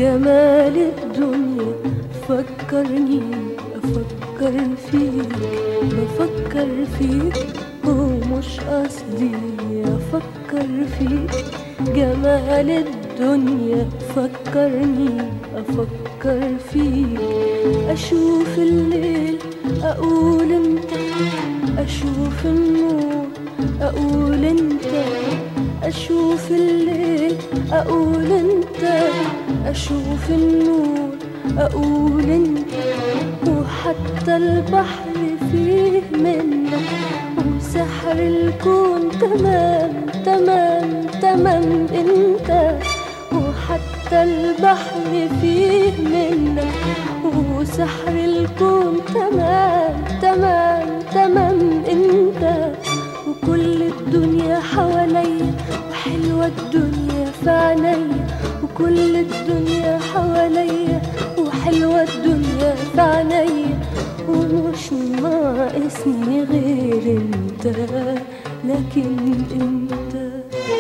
جمال الدنيا فكرني أفكر فيك بفكر فيك ومش قصدي أفكر فيك جمال الدنيا فكرني أفكر فيك أشوف الليل أقول انت أشوف النور أقول انت أشوف الليل أقول انت أشوف النور أقول انت وحتى البحر فيه منك وسحر الكون تمام تمام تمام انت وحتى البحر فيه منك وسحر الكون تمام تمام تمام انت وكل الدنيا حواليا وحلوة الدنيا في عينيا وكل الدنيا حواليا وحلوة الدنيا في عينيا ومش ناقصني غير انت لكن انت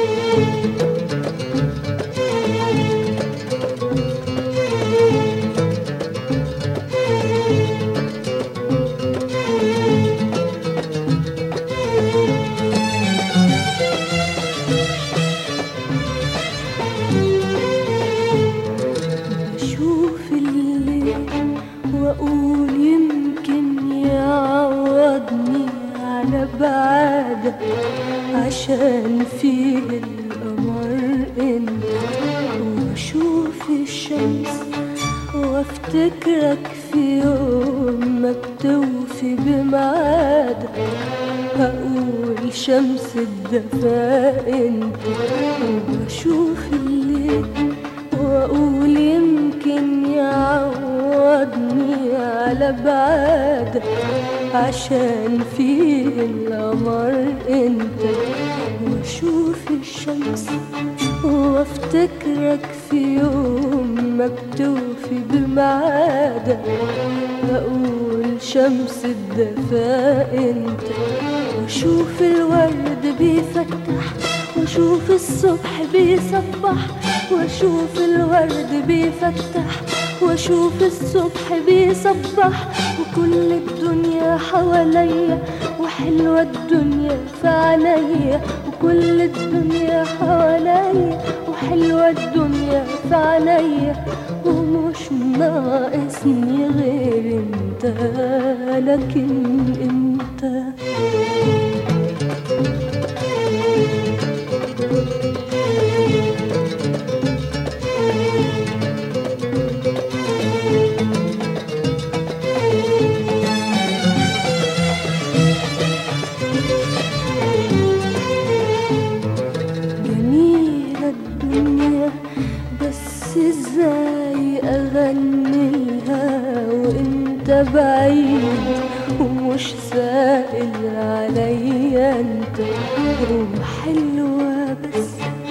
بشوف الليل واقول يمكن يعوضني على بعادك عشان فيه القمر انت واشوف الشمس وافتكرك في يوم ما بتوفي بميعادك هقول شمس الدفا انت وبشوف الليل واقول يمكن يعوضني على بعادك عشان فيه القمر انت واشوف الشمس وافتكرك في يوم ما بتوفي بميعادك اقول شمس الدفا انت واشوف الورد بيفتح واشوف الصبح بيصبح واشوف الورد بيفتح واشوف الصبح بيصبح وكل الدنيا حواليا وحلوة الدنيا في عينيا وكل الدنيا حواليا وحلوة الدنيا في عينيا ومش ناقصني غير انت لكن انت جميلة الدنيا بس ازاي اغنيها وانت بعيد ومش سائل عليا انت وحلوة بس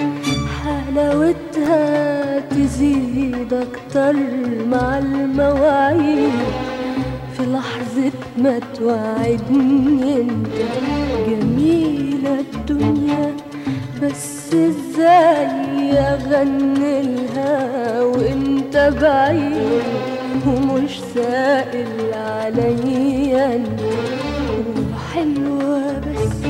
حلاوتها تزيد اكتر مع المواعيد في لحظة ما توعدني انت جميلة الدنيا بس ازاي اغني لها وانت بعيد ومش سائل عليا انت وحلوة بس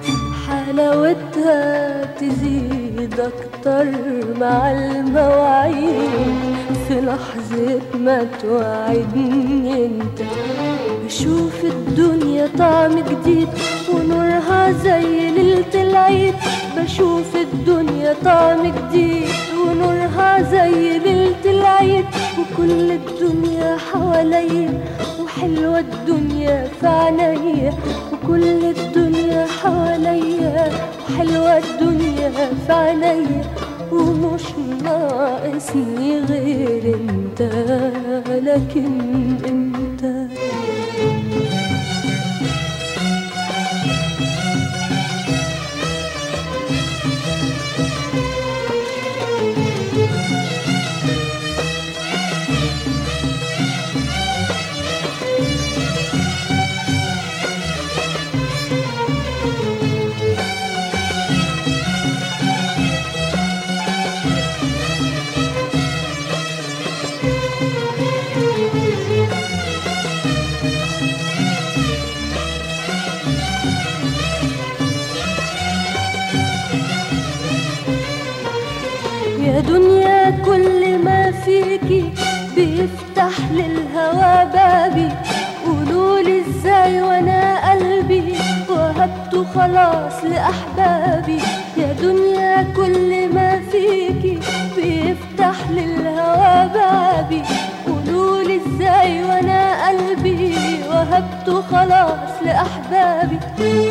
حلاوتها تزيد اكتر مع المواعيد في لحظة ما توعدني انت بشوف الدنيا طعم جديد ونورها زي ليلة العيد بشوف الدنيا طعم جديد ونورها زي ليلة العيد وكل الدنيا حواليا وحلوة الدنيا في عينيا وكل الدنيا حواليا وحلوة الدنيا في عينيا ومش ناقصني غير انت لكن انت يا دنيا كل ما فيكي بيفتح للهوى بابي قولولي ازاي وانا قلبي وهبته خلاص لأحبابي يا دنيا كل ما فيكي بيفتح للهوى بابي قولولي ازاي وانا قلبي وهبته خلاص لأحبابي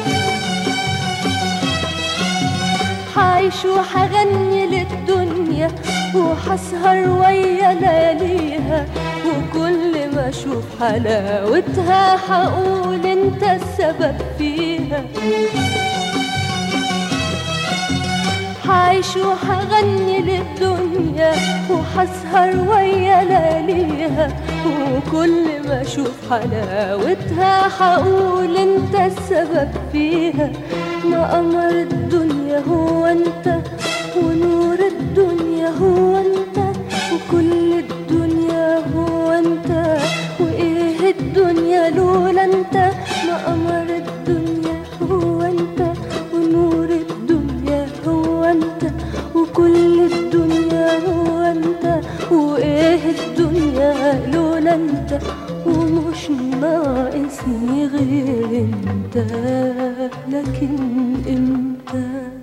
حعيش وحغني للدنيا وحسهر ويا لياليها وكل ما اشوف حلاوتها حقول انت السبب فيها حعيش وحغني للدنيا وحسهر ويا لياليها وكل ما اشوف حلاوتها حقول انت السبب فيها ما قمر الدنيا هو انت ونور الدنيا هو انت وكل الدنيا هو انت وايه الدنيا لولا انت ما قمر الدنيا هو انت ونور الدنيا هو انت وكل الدنيا هو انت وايه الدنيا لولا انت ومش ناقصني غير انت لكن انت